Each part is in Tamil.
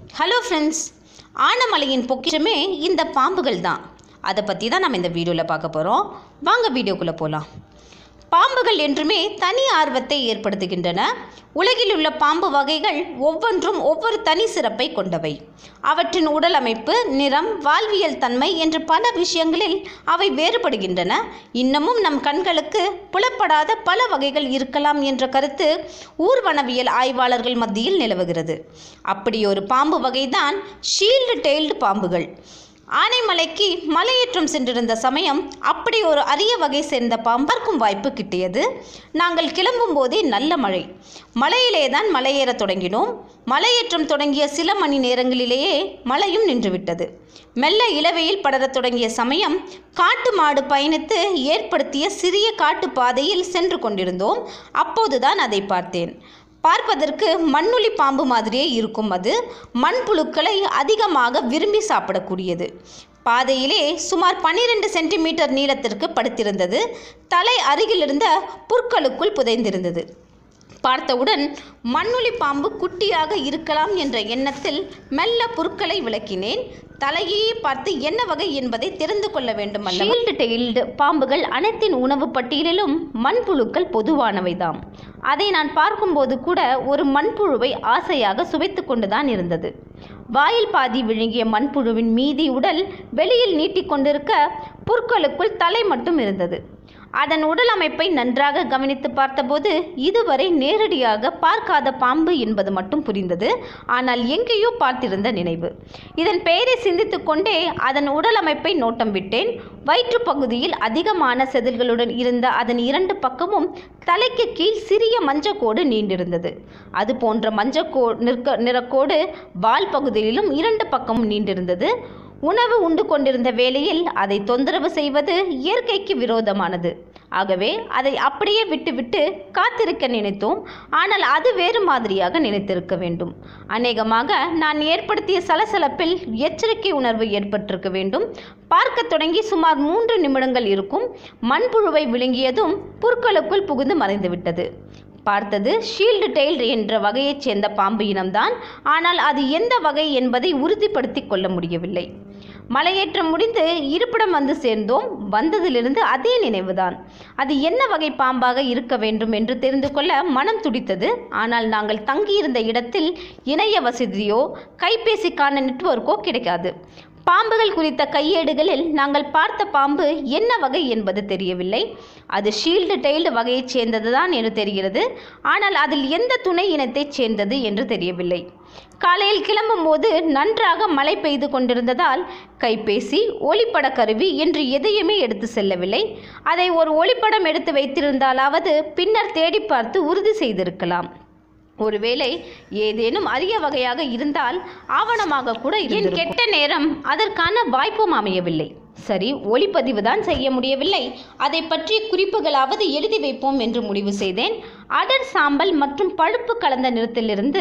ஹலோ ஃப்ரெண்ட்ஸ் ஆனமலையின் பொக்கிஷமே இந்த பாம்புகள் தான் அதை பற்றி தான் நம்ம இந்த வீடியோவில் பார்க்க போகிறோம் வாங்க வீடியோக்குள்ளே போகலாம் பாம்புகள் என்றுமே தனி ஆர்வத்தை ஏற்படுத்துகின்றன உலகில் உள்ள பாம்பு வகைகள் ஒவ்வொன்றும் ஒவ்வொரு தனி சிறப்பை கொண்டவை அவற்றின் உடல் அமைப்பு நிறம் வாழ்வியல் தன்மை என்று பல விஷயங்களில் அவை வேறுபடுகின்றன இன்னமும் நம் கண்களுக்கு புலப்படாத பல வகைகள் இருக்கலாம் என்ற கருத்து ஊர்வனவியல் ஆய்வாளர்கள் மத்தியில் நிலவுகிறது அப்படி ஒரு பாம்பு வகைதான் ஷீல்டு டெயில்டு பாம்புகள் ஆனைமலைக்கு மலையேற்றம் சென்றிருந்த சமயம் அப்படி ஒரு அரிய வகை சேர்ந்த பாம்பர்க்கும் வாய்ப்பு கிட்டியது நாங்கள் கிளம்பும் போதே நல்ல மழை மலையிலே தான் மலையேறத் தொடங்கினோம் மலையேற்றம் தொடங்கிய சில மணி நேரங்களிலேயே மழையும் நின்றுவிட்டது மெல்ல இளவெயில் படரத் தொடங்கிய சமயம் காட்டு மாடு பயணித்து ஏற்படுத்திய சிறிய காட்டு பாதையில் சென்று கொண்டிருந்தோம் அப்போதுதான் அதை பார்த்தேன் பார்ப்பதற்கு மண்ணுளி பாம்பு மாதிரியே இருக்கும் அது மண்புழுக்களை அதிகமாக விரும்பி சாப்பிடக்கூடியது பாதையிலே சுமார் பன்னிரெண்டு சென்டிமீட்டர் நீளத்திற்கு படுத்திருந்தது தலை அருகிலிருந்த புற்களுக்குள் புதைந்திருந்தது பார்த்தவுடன் மண்ணுளி பாம்பு குட்டியாக இருக்கலாம் என்ற எண்ணத்தில் மெல்ல புற்களை விளக்கினேன் தலையே பார்த்து என்ன வகை என்பதை தெரிந்து கொள்ள வேண்டும் ஷீல்டு டெயில்டு பாம்புகள் அனைத்தின் உணவு பட்டியலிலும் மண்புழுக்கள் பொதுவானவைதாம் அதை நான் பார்க்கும்போது கூட ஒரு மண்புழுவை ஆசையாக சுவைத்து கொண்டுதான் இருந்தது வாயில் பாதி விழுங்கிய மண்புழுவின் மீதி உடல் வெளியில் நீட்டிக்கொண்டிருக்க புற்களுக்குள் தலை மட்டும் இருந்தது அதன் உடல் அமைப்பை நன்றாக கவனித்து பார்த்தபோது இதுவரை நேரடியாக பார்க்காத பாம்பு என்பது மட்டும் புரிந்தது ஆனால் எங்கேயோ பார்த்திருந்த நினைவு இதன் பெயரை சிந்தித்து கொண்டே அதன் உடல் அமைப்பை நோட்டம் விட்டேன் வயிற்று பகுதியில் அதிகமான செதில்களுடன் இருந்த அதன் இரண்டு பக்கமும் தலைக்கு கீழ் சிறிய மஞ்சக்கோடு நீண்டிருந்தது அது போன்ற மஞ்சக்கோ நிற்க நிறக்கோடு வால் பகுதியிலும் இரண்டு பக்கமும் நீண்டிருந்தது உணவு உண்டு கொண்டிருந்த வேளையில் அதை தொந்தரவு செய்வது இயற்கைக்கு விரோதமானது ஆகவே அதை அப்படியே விட்டுவிட்டு காத்திருக்க நினைத்தோம் ஆனால் அது வேறு மாதிரியாக நினைத்திருக்க வேண்டும் அநேகமாக நான் ஏற்படுத்திய சலசலப்பில் எச்சரிக்கை உணர்வு ஏற்பட்டிருக்க வேண்டும் பார்க்க தொடங்கி சுமார் மூன்று நிமிடங்கள் இருக்கும் மண்புழுவை விழுங்கியதும் புற்களுக்குள் புகுந்து மறைந்துவிட்டது பார்த்தது ஷீல்டு டெயில் என்ற வகையைச் சேர்ந்த பாம்பு இனம்தான் ஆனால் அது எந்த வகை என்பதை உறுதிப்படுத்தி கொள்ள முடியவில்லை மலையேற்றம் முடிந்து இருப்பிடம் வந்து சேர்ந்தோம் வந்ததிலிருந்து அதே நினைவுதான் அது என்ன வகை பாம்பாக இருக்க வேண்டும் என்று தெரிந்து கொள்ள மனம் துடித்தது ஆனால் நாங்கள் தங்கியிருந்த இடத்தில் இணைய வசதியோ கைபேசிக்கான நெட்வொர்க்கோ கிடைக்காது பாம்புகள் குறித்த கையேடுகளில் நாங்கள் பார்த்த பாம்பு என்ன வகை என்பது தெரியவில்லை அது ஷீல்டு டெயில்டு வகையைச் சேர்ந்தது தான் என்று தெரிகிறது ஆனால் அதில் எந்த துணை இனத்தைச் சேர்ந்தது என்று தெரியவில்லை காலையில் கிளம்பும் போது நன்றாக மழை பெய்து கொண்டிருந்ததால் கைபேசி ஒளிப்பட கருவி என்று எதையுமே எடுத்து செல்லவில்லை அதை ஒரு ஒளிப்படம் எடுத்து வைத்திருந்தாலாவது பின்னர் தேடி பார்த்து உறுதி செய்திருக்கலாம் ஒருவேளை ஏதேனும் அரிய வகையாக இருந்தால் ஆவணமாக கூட என் கெட்ட நேரம் அதற்கான வாய்ப்பும் அமையவில்லை சரி ஒளிப்பதிவு தான் செய்ய முடியவில்லை அதை பற்றி குறிப்புகளாவது எழுதி வைப்போம் என்று முடிவு செய்தேன் அடர் சாம்பல் மற்றும் பழுப்பு கலந்த நிறத்திலிருந்து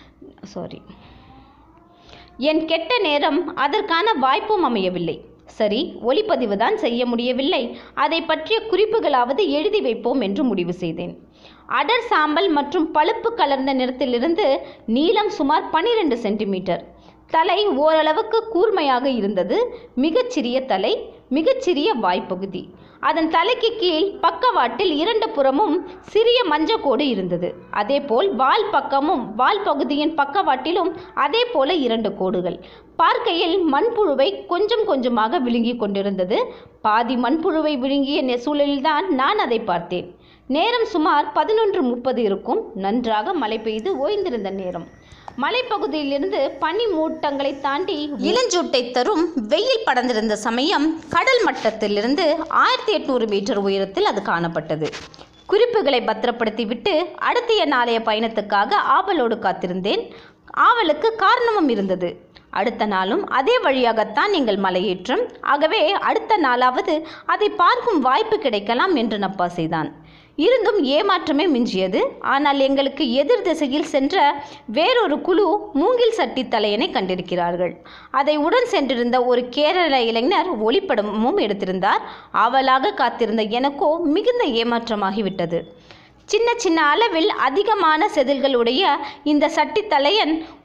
சாரி என் கெட்ட நேரம் அதற்கான வாய்ப்பும் அமையவில்லை சரி ஒளிப்பதிவு தான் செய்ய முடியவில்லை அதை பற்றிய குறிப்புகளாவது எழுதி வைப்போம் என்று முடிவு செய்தேன் அடர் சாம்பல் மற்றும் பழுப்பு கலர்ந்த நிறத்திலிருந்து நீளம் சுமார் பன்னிரெண்டு சென்டிமீட்டர் தலை ஓரளவுக்கு கூர்மையாக இருந்தது மிகச்சிறிய தலை மிகச்சிறிய வாய்ப்பகுதி அதன் தலைக்கு கீழ் பக்கவாட்டில் இரண்டு புறமும் சிறிய மஞ்சக்கோடு இருந்தது அதேபோல் வால் பக்கமும் வால் பகுதியின் பக்கவாட்டிலும் அதே போல இரண்டு கோடுகள் பார்க்கையில் மண்புழுவை கொஞ்சம் கொஞ்சமாக விழுங்கி கொண்டிருந்தது பாதி மண்புழுவை விழுங்கிய சூழலில்தான் நான் அதை பார்த்தேன் நேரம் சுமார் பதினொன்று முப்பது இருக்கும் நன்றாக மழை பெய்து ஓய்ந்திருந்த நேரம் மலைப்பகுதியிலிருந்து பனி மூட்டங்களை தாண்டி இளஞ்சூட்டை தரும் வெயில் படர்ந்திருந்த சமயம் கடல் மட்டத்திலிருந்து ஆயிரத்தி எட்நூறு மீட்டர் உயரத்தில் அது காணப்பட்டது குறிப்புகளை பத்திரப்படுத்திவிட்டு அடுத்த நாளைய பயணத்துக்காக ஆவலோடு காத்திருந்தேன் ஆவலுக்கு காரணமும் இருந்தது அடுத்த நாளும் அதே வழியாகத்தான் எங்கள் மலையேற்றம் ஆகவே அடுத்த நாளாவது அதை பார்க்கும் வாய்ப்பு கிடைக்கலாம் என்று நப்பா செய்தான் இருந்தும் ஏமாற்றமே மிஞ்சியது ஆனால் எங்களுக்கு எதிர் திசையில் சென்ற வேறொரு குழு மூங்கில் சட்டி தலையனை கண்டிருக்கிறார்கள் அதை உடன் சென்றிருந்த ஒரு கேரள இளைஞர் ஒளிப்படமும் எடுத்திருந்தார் ஆவலாக காத்திருந்த எனக்கோ மிகுந்த ஏமாற்றமாகிவிட்டது சின்ன சின்ன அளவில் அதிகமான செதில்களுடைய இந்த சட்டி தலையன்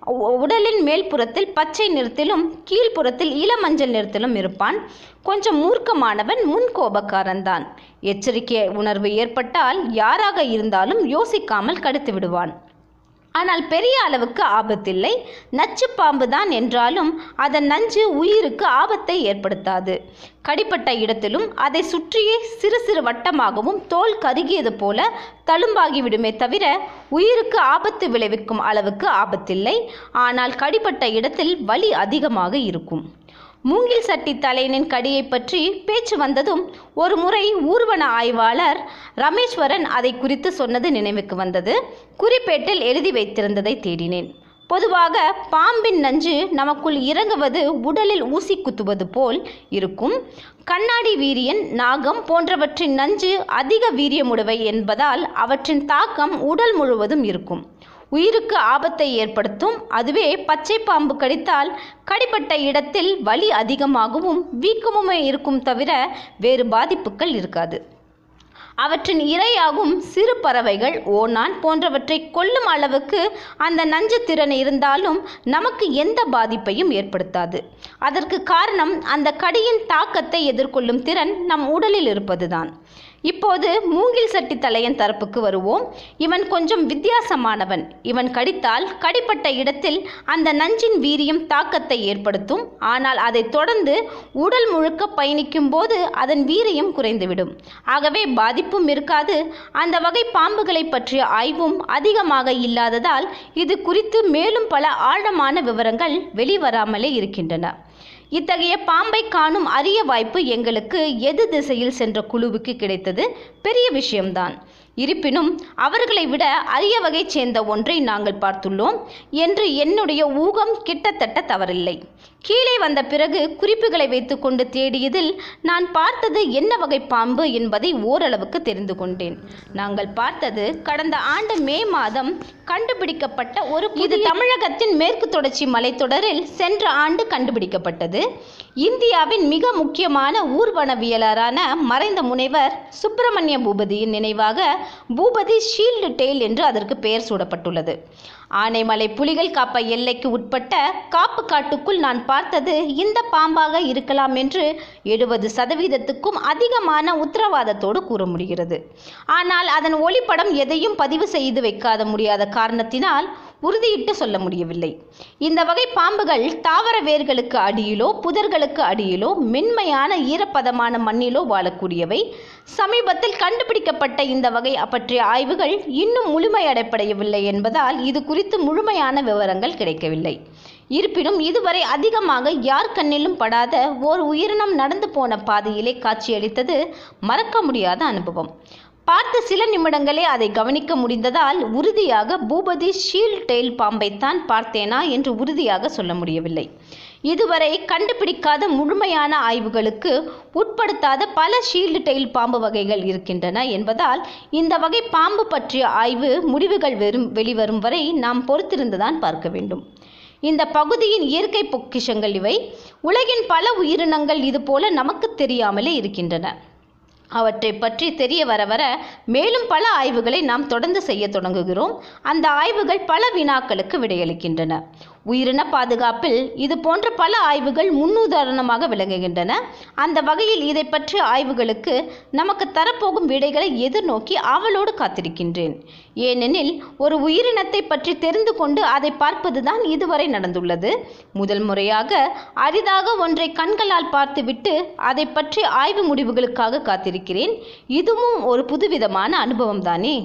உ- உடலின் மேல்புறத்தில் பச்சை நிறத்திலும் கீழ்ப்புறத்தில் இளமஞ்சள் நிறத்திலும் இருப்பான் கொஞ்சம் மூர்க்கமானவன் முன் கோபக்காரன்தான் எச்சரிக்கை உணர்வு ஏற்பட்டால் யாராக இருந்தாலும் யோசிக்காமல் கடித்து விடுவான் ஆனால் பெரிய அளவுக்கு ஆபத்தில்லை நச்சு பாம்பு தான் என்றாலும் அதன் நஞ்சு உயிருக்கு ஆபத்தை ஏற்படுத்தாது கடிப்பட்ட இடத்திலும் அதை சுற்றியே சிறு சிறு வட்டமாகவும் தோல் கருகியது போல தழும்பாகிவிடுமே தவிர உயிருக்கு ஆபத்து விளைவிக்கும் அளவுக்கு ஆபத்தில்லை ஆனால் கடிப்பட்ட இடத்தில் வலி அதிகமாக இருக்கும் மூங்கில் சட்டி தலையனின் கடியை பற்றி பேச்சு வந்ததும் ஒரு முறை ஊர்வன ஆய்வாளர் ரமேஸ்வரன் அதை குறித்து சொன்னது நினைவுக்கு வந்தது குறிப்பேட்டில் எழுதி வைத்திருந்ததை தேடினேன் பொதுவாக பாம்பின் நஞ்சு நமக்குள் இறங்குவது உடலில் ஊசி குத்துவது போல் இருக்கும் கண்ணாடி வீரியன் நாகம் போன்றவற்றின் நஞ்சு அதிக வீரியமுடைவை என்பதால் அவற்றின் தாக்கம் உடல் முழுவதும் இருக்கும் உயிருக்கு ஆபத்தை ஏற்படுத்தும் அதுவே பச்சை பாம்பு கடித்தால் கடிப்பட்ட இடத்தில் வலி அதிகமாகவும் வீக்கமுமே இருக்கும் தவிர வேறு பாதிப்புகள் இருக்காது அவற்றின் இரையாகும் சிறு பறவைகள் ஓணான் போன்றவற்றை கொல்லும் அளவுக்கு அந்த நஞ்சு திறன் இருந்தாலும் நமக்கு எந்த பாதிப்பையும் ஏற்படுத்தாது அதற்கு காரணம் அந்த கடியின் தாக்கத்தை எதிர்கொள்ளும் திறன் நம் உடலில் இருப்பதுதான் இப்போது மூங்கில் சட்டி தலையன் தரப்புக்கு வருவோம் இவன் கொஞ்சம் வித்தியாசமானவன் இவன் கடித்தால் கடிப்பட்ட இடத்தில் அந்த நஞ்சின் வீரியம் தாக்கத்தை ஏற்படுத்தும் ஆனால் அதை தொடர்ந்து உடல் முழுக்க பயணிக்கும் போது அதன் வீரியம் குறைந்துவிடும் ஆகவே பாதிப்பும் இருக்காது அந்த வகை பாம்புகளை பற்றிய ஆய்வும் அதிகமாக இல்லாததால் இது குறித்து மேலும் பல ஆழமான விவரங்கள் வெளிவராமலே இருக்கின்றன இத்தகைய பாம்பை காணும் அரிய வாய்ப்பு எங்களுக்கு எது திசையில் சென்ற குழுவுக்கு கிடைத்தது பெரிய விஷயம்தான் இருப்பினும் அவர்களை விட அரிய வகை சேர்ந்த ஒன்றை நாங்கள் பார்த்துள்ளோம் என்று என்னுடைய ஊகம் கிட்டத்தட்ட தவறில்லை கீழே வந்த பிறகு குறிப்புகளை வைத்துக்கொண்டு தேடியதில் நான் பார்த்தது என்ன வகை பாம்பு என்பதை ஓரளவுக்கு தெரிந்து கொண்டேன் நாங்கள் பார்த்தது கடந்த ஆண்டு மே மாதம் கண்டுபிடிக்கப்பட்ட ஒரு இது தமிழகத்தின் மேற்கு தொடர்ச்சி மலைத்தொடரில் சென்ற ஆண்டு கண்டுபிடிக்கப்பட்டது இந்தியாவின் மிக முக்கியமான ஊர்வனவியலரான மறைந்த முனைவர் சுப்பிரமணிய பூபதியின் நினைவாக பூபதி ஷீல்டு டெயில் என்று அதற்கு பெயர் சூடப்பட்டுள்ளது ஆனைமலை புலிகள் காப்ப எல்லைக்கு உட்பட்ட காப்பு காட்டுக்குள் நான் பார்த்தது இந்த பாம்பாக இருக்கலாம் என்று எழுபது சதவீதத்துக்கும் அதிகமான உத்தரவாதத்தோடு கூற முடிகிறது ஆனால் அதன் ஒளிப்படம் எதையும் பதிவு செய்து வைக்காத முடியாத காரணத்தினால் உறுதியிட்டு சொல்ல முடியவில்லை இந்த வகை பாம்புகள் தாவர வேர்களுக்கு அடியிலோ புதர்களுக்கு அடியிலோ மென்மையான ஈரப்பதமான மண்ணிலோ வாழக்கூடியவை சமீபத்தில் கண்டுபிடிக்கப்பட்ட இந்த வகை பற்றிய ஆய்வுகள் இன்னும் முழுமையடைப்படையவில்லை என்பதால் இது குறித்து முழுமையான விவரங்கள் கிடைக்கவில்லை இருப்பினும் இதுவரை அதிகமாக யார் கண்ணிலும் படாத ஓர் உயிரினம் நடந்து போன பாதையிலே காட்சியளித்தது மறக்க முடியாத அனுபவம் பார்த்த சில நிமிடங்களே அதை கவனிக்க முடிந்ததால் உறுதியாக பூபதி ஷீல் டெயில் பாம்பைத்தான் பார்த்தேனா என்று உறுதியாக சொல்ல முடியவில்லை இதுவரை கண்டுபிடிக்காத முழுமையான ஆய்வுகளுக்கு உட்படுத்தாத பல ஷீல்டு டெயில் பாம்பு வகைகள் இருக்கின்றன என்பதால் இந்த வகை பாம்பு பற்றிய ஆய்வு முடிவுகள் வெறும் வெளிவரும் வரை நாம் பொறுத்திருந்துதான் பார்க்க வேண்டும் இந்த பகுதியின் இயற்கை பொக்கிஷங்கள் இவை உலகின் பல உயிரினங்கள் இதுபோல நமக்கு தெரியாமலே இருக்கின்றன அவற்றை பற்றி தெரிய வர வர மேலும் பல ஆய்வுகளை நாம் தொடர்ந்து செய்ய தொடங்குகிறோம் அந்த ஆய்வுகள் பல வினாக்களுக்கு விடையளிக்கின்றன உயிரின பாதுகாப்பில் இது போன்ற பல ஆய்வுகள் முன்னுதாரணமாக விளங்குகின்றன அந்த வகையில் இதை பற்றிய ஆய்வுகளுக்கு நமக்கு தரப்போகும் விடைகளை எதிர்நோக்கி ஆவலோடு காத்திருக்கின்றேன் ஏனெனில் ஒரு உயிரினத்தை பற்றி தெரிந்து கொண்டு அதை பார்ப்பதுதான் இதுவரை நடந்துள்ளது முதல் முறையாக அரிதாக ஒன்றை கண்களால் பார்த்துவிட்டு அதை பற்றி ஆய்வு முடிவுகளுக்காக காத்திருக்கிறேன் இதுவும் ஒரு புதுவிதமான அனுபவம் தானே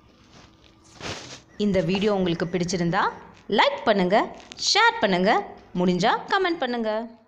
இந்த வீடியோ உங்களுக்கு பிடிச்சிருந்தா லைக் பண்ணுங்க ஷேர் பண்ணுங்க முடிஞ்சா கமெண்ட் பண்ணுங்க